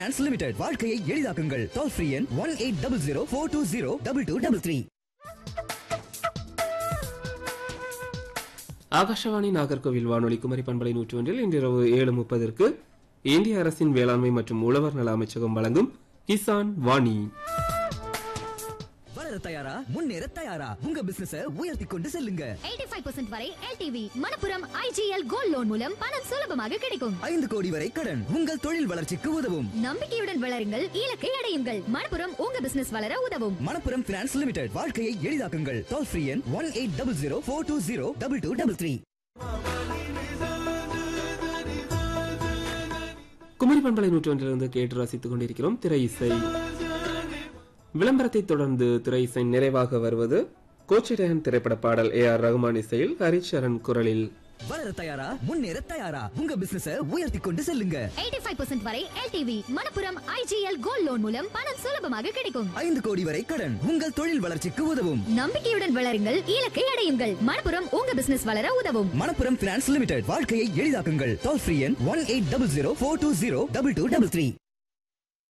Finance Limited வாழ்க்கையை எளிதாக்குங்கள் toll free எண் one eight double zero four two zero double two double three Akashvani Nagercoil வானொலி குமரி பண்பலை நூற்றி ஒன்றில் இன்றிரவு ஏழு முப்பதற்கு இந்திய அரசின் வேளாண்மை மற்றும் உழவர் நல அமைச்சகம் வழங்கும் கிசான் வாணி வளர தயாரா முன்னேற தயாரா உங்க பிசினஸ உயர்த்தி கொண்டு செல்லுங்க 85% வரை LTV Manappuram IGL gold loan மூலம் பணம் சுலபமாக கிடைக்கும் ஐந்து கோடி வரை கடன் உங்கள் தொழில் வளர்ச்சிக்கு உதவும் நம்பிக்கையுடன் வளருங்கள் இலக்கை அடையுங்கள் மணப்புரம் உங்க பிசினஸ் வளர உதவும் மணப்புரம் பினான்ஸ் லிமிடெட் வாழ்க்கையை எளிதாக்குங்கள் டோல் ஃப்ரீ எண் one eight double zero four two zero double two double three Kumari பண்பலை நூற்றி ஒன்றிலிருந்து கேட்டு ரசித்துக் கொண்டிருக்கிறோம் திரை இசை விளம்பரத்தை தொடர்ந்து திரை இசை நிறைவாக வருவது கோச்சிடகன் திரைப்பட பாடல் ஏ ஆர் ரகுமான் இசையில் ஹரிச்சரன் குரலில் வளர தயாரா முன்னேற தயாரா உங்க பிசினஸ உயர்த்தி கொண்டு செல்லுங்க 85% வரை LTV Manappuram IGL gold loan மூலம் பணம் சுலபமாக கிடைக்கும் ஐந்து கோடி வரை கடன் உங்கள் தொழில் வளர்ச்சிக்கு உதவும் நம்பிக்கையுடன் வளருங்கள் இலக்கை அடையுங்கள் மணப்புரம் உங்க பிசினஸ் வளர உதவும் மணப்புரம் பினான்ஸ் லிமிடெட் வாழ்க்கையை எளிதாக்குங்கள் டோல் ஃப்ரீ எண் one eight double zero four two zero double two double three